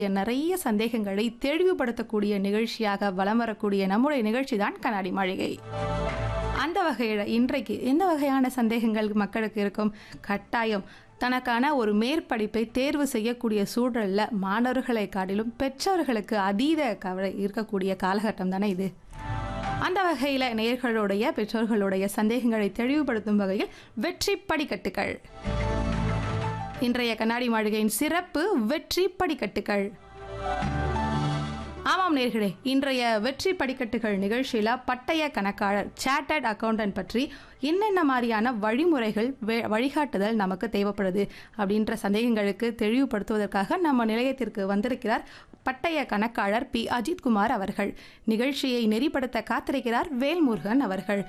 நிறைய சந்தேகங்களை தெளிவுபடுத்தக்கூடிய நிகழ்ச்சியாக வலம் வரக்கூடிய நம்முடைய நிகழ்ச்சி தான் கண்ணாடி மாளிகை அந்த வகையில் இன்றைக்கு எந்த வகையான சந்தேகங்கள் மக்களுக்கு இருக்கும் கட்டாயம் தனக்கான ஒரு மேற்படிப்பை தேர்வு செய்யக்கூடிய சூழலில் மாணவர்களை காட்டிலும் பெற்றோர்களுக்கு அதீத கவலை இருக்கக்கூடிய காலகட்டம் தானே இது அந்த வகையில் நேர்களுடைய பெற்றோர்களுடைய சந்தேகங்களை தெளிவுபடுத்தும் வகையில் வெற்றி படிக்கட்டுகள் இன்றைய கண்ணாடி மாளிகையின் சிறப்பு வெற்றி படிக்கட்டுகள் ஆமாம் நேர்களே இன்றைய வெற்றி படிக்கட்டுகள் நிகழ்ச்சியில் பட்டய கணக்காளர் சார்ட்டர்ட் அக்கௌண்டன்ட் பற்றி என்னென்ன மாதிரியான வழிமுறைகள் வே- வழிகாட்டுதல் நமக்கு தேவைப்படுது அப்படின்ற சந்தேகங்களுக்கு தெளிவுபடுத்துவதற்காக நம்ம நிலையத்திற்கு வந்திருக்கிறார் பட்டய கணக்காளர் பி அஜித்குமார் அவர்கள் நிகழ்ச்சியை நெறிப்படுத்த காத்திருக்கிறார் வேல்முருகன் அவர்கள்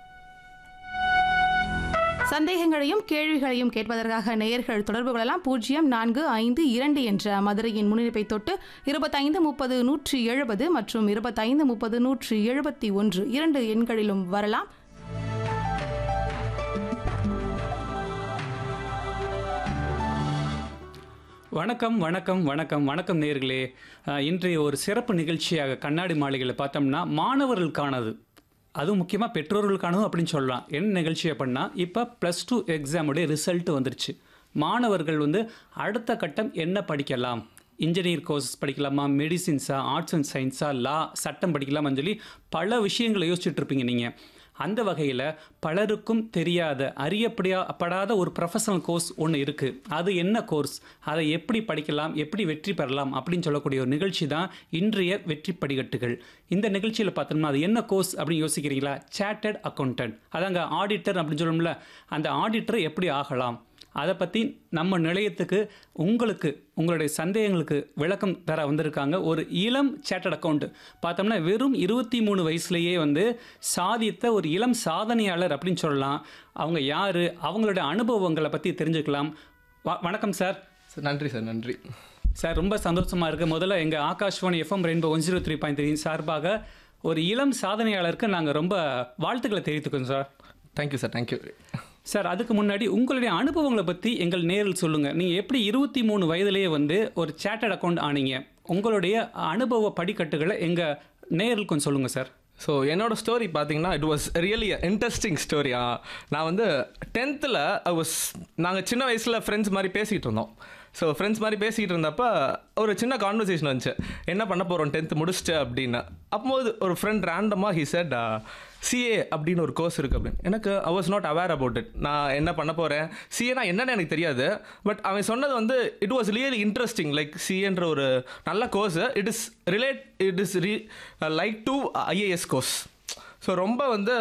சந்தேகங்களையும் கேள்விகளையும் கேட்பதற்காக நேயர்கள் தொடர்பு கொள்ளலாம் பூஜ்ஜியம் நான்கு ஐந்து இரண்டு என்ற மதுரையின் முன்னிலைப்பை தொட்டு இருபத்தைந்து முப்பது நூற்றி எழுபது மற்றும் இருபத்தைந்து முப்பது நூற்றி எழுபத்தி ஒன்று இரண்டு எண்களிலும் வரலாம் வணக்கம் வணக்கம் வணக்கம் வணக்கம் நேர்களே இன்றைய ஒரு சிறப்பு நிகழ்ச்சியாக கண்ணாடி மாளிகையில் பார்த்தோம்னா மாணவர்களுக்கானது அதுவும் முக்கியமாக பெற்றோர்களுக்கானதும் அப்படின்னு சொல்லலாம் என்ன நிகழ்ச்சி அப்படின்னா இப்போ ப்ளஸ் டூ எக்ஸாமுடைய ரிசல்ட் வந்துருச்சு மாணவர்கள் வந்து அடுத்த கட்டம் என்ன படிக்கலாம் இன்ஜினியர் கோர்ஸ் படிக்கலாமா மெடிசின்ஸா ஆர்ட்ஸ் அண்ட் சயின்ஸா லா சட்டம் படிக்கலாமான்னு சொல்லி பல விஷயங்களை யோசிச்சுட்டு இருப்பீங்க நீங்கள் அந்த வகையில் பலருக்கும் தெரியாத அறியப்படாத ஒரு ப்ரொஃபஷனல் கோர்ஸ் ஒன்று இருக்குது அது என்ன கோர்ஸ் அதை எப்படி படிக்கலாம் எப்படி வெற்றி பெறலாம் அப்படின்னு சொல்லக்கூடிய ஒரு நிகழ்ச்சி தான் இன்றைய வெற்றி படிக்கட்டுகள் இந்த நிகழ்ச்சியில் பார்த்தோம்னா அது என்ன கோர்ஸ் அப்படின்னு யோசிக்கிறீங்களா சார்ட்டர்ட் அக்கௌண்டன்ட் அதாங்க ஆடிட்டர் அப்படின்னு சொல்லணும்ல அந்த ஆடிட்டர் எப்படி ஆகலாம் அதை பற்றி நம்ம நிலையத்துக்கு உங்களுக்கு உங்களுடைய சந்தேகங்களுக்கு விளக்கம் தர வந்திருக்காங்க ஒரு இளம் சேட்டட் அக்கௌண்ட் பார்த்தோம்னா வெறும் இருபத்தி மூணு வயசுலேயே வந்து சாதித்த ஒரு இளம் சாதனையாளர் அப்படின்னு சொல்லலாம் அவங்க யார் அவங்களுடைய அனுபவங்களை பற்றி தெரிஞ்சுக்கலாம் வ- வணக்கம் சார் சார் நன்றி சார் நன்றி சார் ரொம்ப சந்தோஷமாக இருக்குது முதல்ல எங்கள் Akashvani FM rainbow one zero three point three சார்பாக ஒரு இளம் சாதனையாளருக்கு நாங்கள் ரொம்ப வாழ்த்துக்களை தெரிவித்துக்கோம் sir thank you sir thank you sir அதுக்கு முன்னாடி உங்களுடைய அனுபவங்களை பற்றி எங்கள் நேரில் சொல்லுங்கள் நீங்கள் எப்படி இருபத்தி மூணு வயதிலேயே வந்து ஒரு சேட்டட் அக்கௌண்ட் ஆனீங்க உங்களுடைய அனுபவ படிக்கட்டுகளை எங்கள் நேரில் கொஞ்சம் சொல்லுங்கள் சார் ஸோ என்னோட ஸ்டோரி பார்த்தீங்கன்னா இட் வாஸ் ரியலி இன்ட்ரெஸ்டிங் ஸ்டோரியா நான் வந்து டென்த்தில் ஐ வாஸ் நாங்கள் சின்ன வயசில் ஃப்ரெண்ட்ஸ் மாதிரி பேசிகிட்டு இருந்தோம் ஸோ ஃப்ரெண்ட்ஸ் மாதிரி பேசிகிட்டு இருந்தப்ப ஒரு சின்ன கான்வர்சேஷன் வந்துச்சு என்ன பண்ண போகிறோம் டென்த்து முடிச்சுட்டு அப்படின்னு அப்போது ஒரு ஃப்ரெண்ட் ரேண்டமாக ஹி செட் சிஏ அப்படின்னு ஒரு கோர்ஸ் இருக்குது அப்படின்னு எனக்கு I was not aware about it நான் என்ன பண்ண போகிறேன் சிஏனா என்னன்னு எனக்கு தெரியாது பட் அவன் சொன்னது வந்து it was really interesting like சிஏன்ற ஒரு நல்ல course it is relate it is ரீ like to IAS course so ரொம்ப வந்து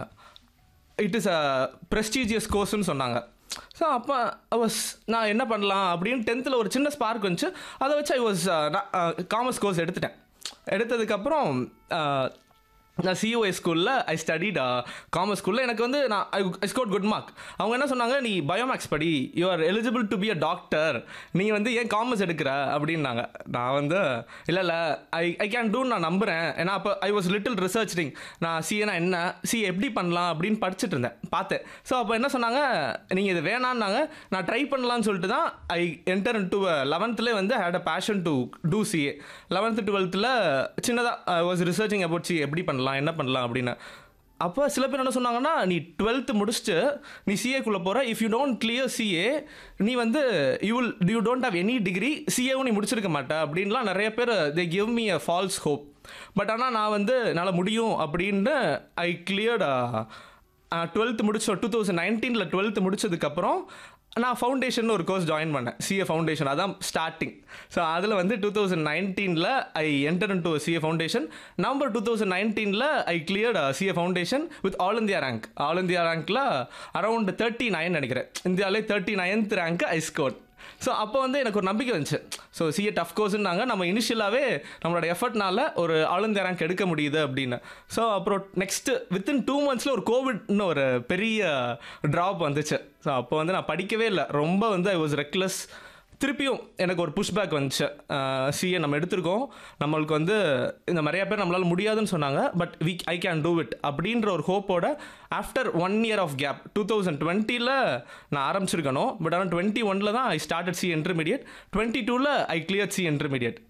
இட் இஸ் அ ப்ரெஸ்டீஜியஸ் கோர்ஸ்னு சொன்னாங்க ஸோ அப்போ ஐ வாஸ் நான் என்ன பண்ணலாம் அப்படின்னு டென்த்தில் ஒரு சின்ன ஸ்பார்க் வந்துச்சு அதை வச்சு ஐ வாஸ் காமர்ஸ் கோர்ஸ் எடுத்துட்டேன் எடுத்ததுக்கப்புறம் uh, நான் சிஓஏ ஸ்கூலில் ஐ ஸ்டடிட் காமர்ஸ் ஸ்கூலில் எனக்கு வந்து நான் ஐ ஸ்கோட் குட் மார்க் அவங்க என்ன சொன்னாங்க நீ பயோமேக்ஸ் படி you are eligible to be a doctor நீ வந்து ஏன் காமர்ஸ் எடுக்கிற அப்படின்னாங்க நான் வந்து இல்லை இல்லை ஐ ஐ கேன் டூ நான் நம்புகிறேன் ஏன்னா அப்போ ஐ வாஸ் லிட்டில் ரிசர்ச்சிங் நான் சிஏனா என்ன சி எப்படி பண்ணலாம் அப்படின்னு படிச்சுட்டு இருந்தேன் பார்த்தேன் ஸோ அப்போ என்ன சொன்னாங்க நீங்கள் இது வேணான்னாங்க நான் ட்ரை பண்ணலாம்னு சொல்லிட்டு தான் ஐ என்டர் டு லெவன்த்தில் வந்து had a passion to do CA லெவன்த்து டுவெல்த்தில் சின்னதாக I was researching about C எப்படி பண்ணலாம் என்ன பண்ணலாம் அப்படின்னு அப்போ சில பேர் என்ன சொன்னாங்கன்னா நீ டுவெல்த்து முடிச்சுட்டு நீ சிஏக்குள்ளே போகிற if you don't clear CA நீ வந்து you will you don't have any degree சிஏவும் நீ முடிச்சிருக்க மாட்ட அப்படின்லாம் நிறைய பேர் they give me a false hope but ஆனால் நான் வந்து என்னால் முடியும் அப்படின்னு ஐ கிளியர்ட் டுவெல்த்து முடிச்சோம் டூ தௌசண்ட் நைன்டீனில் டுவெல்த்து முடிச்சதுக்கப்புறம் நான் ஃபவுண்டேஷன் ஒரு கோர்ஸ் ஜாயின் பண்ணேன் சிஏ ஃபவுண்டேஷன் அதான் ஸ்டார்டிங் ஸோ அதில் வந்து டூ தௌசண்ட் நைன்டீனில் I enter to CA foundation November two thousand நைன்டீனில் I cleared CA foundation with all India rank all India ரேங்க்கில் அரௌண்ட் தேர்ட்டி நைன் நினைக்கிறேன் இந்தியாவிலே thirty ninth rank I score so அப்போ வந்து எனக்கு ஒரு நம்பிக்கை வந்துச்சு ஸோ சிஏ டஃப் கோர்ஸ்னாங்க நம்ம இனிஷியலாகவே நம்மளோட எஃபர்ட்னால ஒரு ஆல் இந்தியா ரேங்க் எடுக்க முடியுது அப்படின்னு ஸோ அப்புறம் நெக்ஸ்ட்டு வித்தின் டூ மந்த்ஸில் ஒரு கோவிட்னு ஒரு பெரிய ட்ராப் வந்துச்சு ஸோ அப்போ வந்து நான் படிக்கவே இல்லை ரொம்ப வந்து ஐ வாஸ் ரெக்லஸ் திருப்பியும் எனக்கு ஒரு புஷ்பேக் வந்துச்சு சிஏ நம்ம எடுத்திருக்கோம் நம்மளுக்கு வந்து இந்த நிறைய பேர் நம்மளால முடியாதுன்னு சொன்னாங்க but we I can do it அப்படின்ற ஒரு ஹோப்போட after one year of gap two thousand டுவெண்ட்டியில் நான் ஆரம்பிச்சிருக்கணும் பட் ஆனால் டுவெண்ட்டி ஒனில் தான் I started C intermediate twenty டூவில் ஐ கிளியர் சி இன்டர்மீடியட்